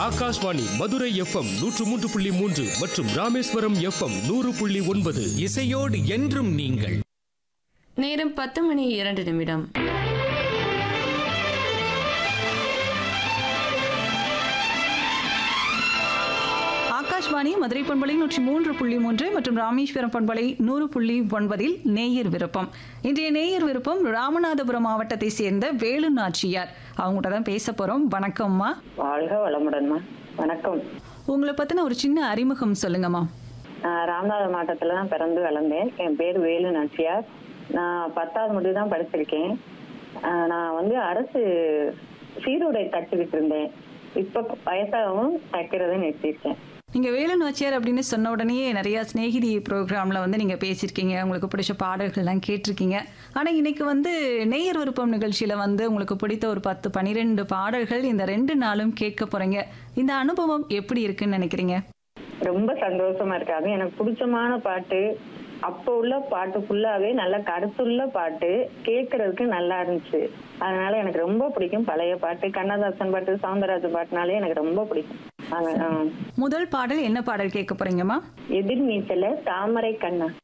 Akashvani Madurai FM நூற்று மூன்று புள்ளி மூன்று மற்றும் ராமேஸ்வரம் எஃப்எம் நூறு புள்ளி ஒன்பது இசையோடு என்றும் நீங்கள் நேரம் பத்து மணி இரண்டு நிமிடம் ஆகாஷ்வாணி மதுரை பண்பலை நூற்றி மூன்று புள்ளி மூன்று மற்றும் ராமேஸ்வரம் பண்பலை நூறு புள்ளி ஒன்பதில் நேயர் விருப்பம் இன்றைய நேயர் விருப்பம் ராமநாதபுரம் மாவட்டத்தை சேர்ந்த வேலு நாச்சியார் அவங்ககிட்ட தான் பேச போறோம் வணக்கம்மா வாழ்க வளமுடன்மா வணக்கம் உங்களை பத்தின ஒரு சின்ன அறிமுகம் சொல்லுங்கம்மா நான் ராமநாதபுரம் மாவட்டத்துல தான் பிறந்து வளர்ந்தேன் என் பேர் வேலு நாச்சியார் நான் பத்தாவது மட்டும் தான் படிச்சிருக்கேன் ஆஹ் நான் வந்து அரசு சீருடை தச்சுக்கிட்டு இருந்தேன் இப்ப வயசாகவும் தைக்கிறதை நிறுத்தியிருக்கேன் நீங்க வேலு நாச்சியார் அப்படின்னு சொன்ன உடனே நிறைய சிநேகிதி ப்ரோக்ராம்ல வந்து நீங்க பேசியிருக்கீங்க உங்களுக்கு பிடிச்ச பாடல்கள்லாம் கேட்டிருக்கீங்க ஆனா இன்னைக்கு வந்து நேயர் விருப்பம் நிகழ்ச்சியில வந்து உங்களுக்கு பிடித்த ஒரு பத்து பனிரெண்டு பாடல்கள் இந்த ரெண்டு நாளும் கேட்க போறீங்க இந்த அனுபவம் எப்படி இருக்குன்னு நினைக்கிறீங்க ரொம்ப சந்தோஷமா இருக்கு அது எனக்கு பிடிச்சமான பாட்டு அப்போ உள்ள பாட்டு ஃபுல்லாவே நல்ல கருத்துள்ள பாட்டு கேட்கறதுக்கு நல்லா இருந்துச்சு அதனால எனக்கு ரொம்ப பிடிக்கும் பழைய பாட்டு கண்ணதாசன் பாட்டு சவுந்தரராஜன் பாட்டுனாலே எனக்கு ரொம்ப பிடிக்கும் அது, ஆஹ், முதல் பாடல் என்ன பாடல் கேட்க போறீங்கம்மா எதிர் நீச்சல தாமரை கண்ணா